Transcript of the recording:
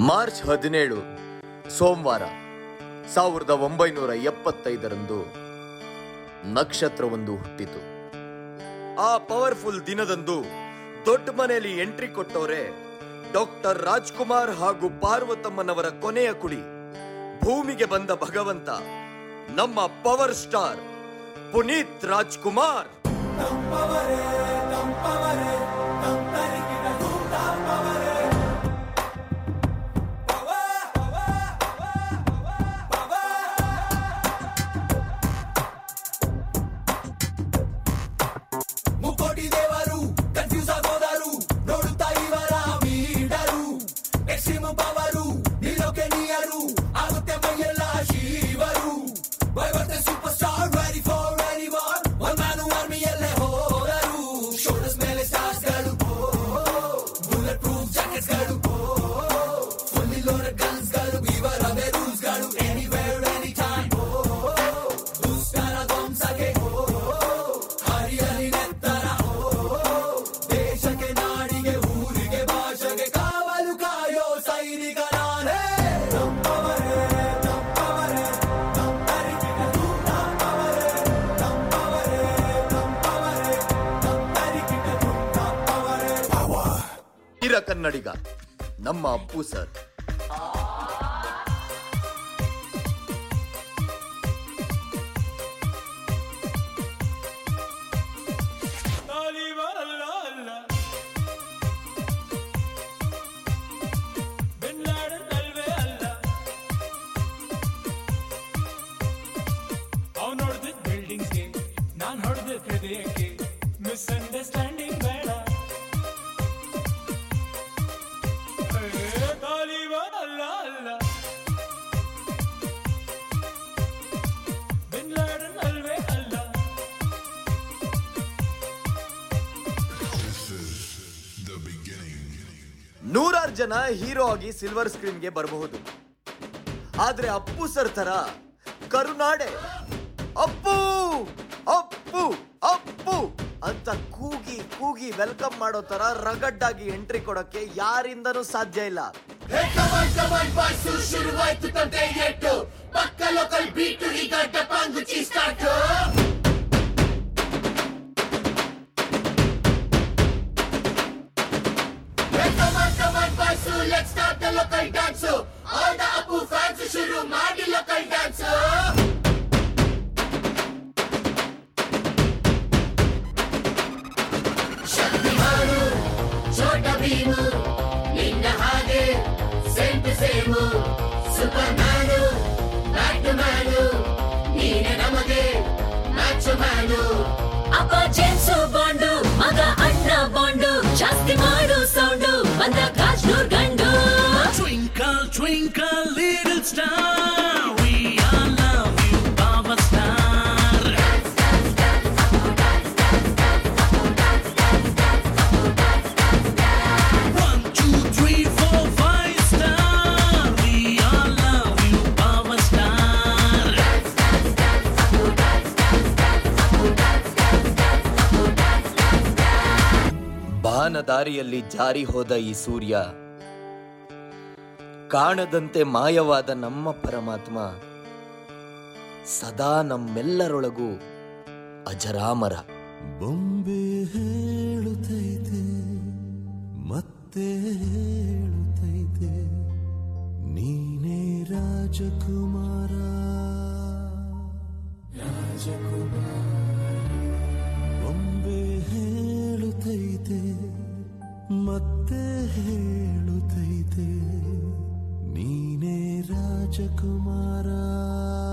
March ಹದಿನೇಳು ಸೋಮವಾರ ಸಾವಿರದ ಒಂಬೈನೂರ ಎಪ್ಪತ್ತೈದರಂದು ನಕ್ಷತ್ರವೊಂದು ಹುಟ್ಟಿತು ಆ ಪವರ್ಫುಲ್ ದಿನದಂದು ದೊಡ್ಡ ಮನೆಯಲ್ಲಿ ಎಂಟ್ರಿ ಕೊಟ್ಟವರೇ ಡಾಕ್ಟರ್ ರಾಜ್ಕುಮಾರ್ ಹಾಗೂ ಪಾರ್ವತಮ್ಮನವರ ಕೊನೆಯ ಕುಡಿ ಭೂಮಿಗೆ ಬಂದ ಭಗವಂತ ನಮ್ಮ ಪವರ್ ಸ್ಟಾರ್ ಪುನೀತ್ ರಾಜ್ಕುಮಾರ್ ಮುಕ್ಕೋಟಿ ದೇವರು ಕನ್ಫ್ಯೂಸ್ ಆಗೋದಾರು ನೋಡುತ್ತಾ ಇವರ ಮೀಡರು ಎಕ್ಸ್ಟ್ರೀಮ್ ಪವರು ನಿಲ್ಲೋಕೆ ನೀಯರು ಆಗುತ್ತೆ ಮೈಯೆಲ್ಲ ಶಿವರು ಬೈಬರ್ತೆ super star ready for ready war one man ಆರ್ಮಿಯಲ್ಲೇ ಹೋದರು ಶೋಲ್ಡರ್ಸ್ ಮೇಲೆ ಸ್ಟಾರ್ಸ್ ಗಳು ಬುಲೆಟ್ ಪ್ರೂಫ್ ಜಾಕೆಟ್ಸ್ ಗಳು ಫುಲ್ಲಿ ಲೋಡೆಡ್ ಗನ್ಸ್ ಗಳು ಇವರವೇ ರೂಲ್ಸ್ ಗಳು ಎನಿವೇರ್ ಎನಿ ಟೈಮ್ ದುಷ್ಟರ ಧ್ವಂಸಕ್ಕೆ ಹರಿ ಹರಿ ನೆತ್ತರ ದೇಶಕ್ಕೆ ನಾಡಿಗೆ ಊರಿಗೆ ಭಾಷೆಗೆ ಕಾವಲು ಕಾಯೋ ಸೈನಿಕ ನಾನೇ ನಮ್ಮವರೇ ನಮ್ಮವರೇ ನಮ್ಮರಿಗಿನ ನಮ್ಮವರೇ ನಮ್ಮವರೇ ನಮ್ಮವರೇ ನಮ್ಮರಿಗಿನ ನಮ್ಮವರೇ ಹಿರ ಕನ್ನಡಿಗ ನಮ್ಮ ಅಪ್ಪು ಸರ್ ತಾಲಿಬಾನ್ ಅಲ್ಲ ಅಲ್ಲ ಬಿನ್ ಲಾಡನ್ ಅಲ್ವೇ ಅಲ್ಲ ಅವನು ಹೊಡೆದಿದ್ದ ಬಿಲ್ಡಿಂಗ್ಸ್ಗೆ ನಾನ್ ಹೊಡೆದ ಹೃದಯಕ್ಕೆ ಮಿಸ್ಅಂಡರ್ಸ್ಟ್ಯಾಂಡಿಂಗ್ ಬೇಡ ಏ, ತಾಲಿಬಾನ್ ಅಲ್ಲ ಅಲ್ಲ ಬಿನ್ ಲಾಡನ್ ಅಲ್ವೇ ಅಲ್ಲ ನೂರಾರು ಜನ ಹೀರೋ ಆಗಿ ಸಿಲ್ವರ್ ಸ್ಕ್ರೀನ್ಗೆ ಬರಬಹುದು ಆದ್ರೆ ಅಪ್ಪು ಸರ್ ತರ ಕರುನಾಡೆ ಅಪ್ಪು ಅಪ್ಪು ಅಪ್ಪು ಅಂತ ಕೂಗಿ ಕೂಗಿ ವೆಲ್ಕಮ್ ಮಾಡೋ ತರ ರಗಡ್ಡಾಗಿ ಎಂಟ್ರಿ ಕೊಡಕ್ಕೆ ಯಾರಿಂದನೂ ಸಾಧ್ಯ ಇಲ್ಲ ಹೇ ಕಮಾಂಡ್ ಕಮಾಂಡ್ ಬಾಯ್ಸು ಶುರುವಾಯ್ತು ತಂದೆ ಏಟು ಪಕ್ಕ ಲೋಕಲ್ ಬೀಟು ಈಗ ಡಪಾಂಗುಚಿ start hey command command boys let's start the local dance all the Appu fans ಶುರು ಮಾಡಿ ಲೋಕಲ್ ಡ್ಯಾನ್ಸು ಶಕ್ತಿಮಾನು ಛೋಟ ಭೀಮು ನಿನ್ನ ಹಾಗೆ same to same superman batman ನೀನೆ ನಮಗೆ ಮ್ಯಾಚ್ ಮ್ಯಾನು ಅಪ್ಪ ಜೇಮ್ಸು ಬಾಂಡು ಮಗ ಅಣ್ಣ ಬಾಂಡು ಜಾಸ್ತಿ ಮಾಡು ಸೌಂಡು ಬಂದ ಕಾಜ್ನೂರ್ ಗಂಡು Twinkle, twinkle, little star, we all love you, Baba Star. One, two, three, four, five star, we all love you, Baba Star. ಬಾನದಾರಿಯಲ್ಲಿ ಜಾರಿ ಹೋದ ಈ ಸೂರ್ಯ ಕಾಣದಂತೆ ಮಾಯವಾದ ನಮ್ಮ ಪರಮಾತ್ಮ ಸದಾ ನಮ್ಮೆಲ್ಲರೊಳಗೂ ಅಜರಾಮರ ಬೊಂಬೆ ಹೇಳುತ್ತೈತೆ ಮತ್ತೆ ಹೇಳುತ್ತೈತೆ ನೀನೇ ರಾಜಕುಮಾರ ಬೊಂಬೆ ಹೇಳುತ್ತೈತೆ ಮತ್ತೆ ಹೇಳುತ್ತೈತೆ ನೀನೇ ರಾಜಕುಮಾರ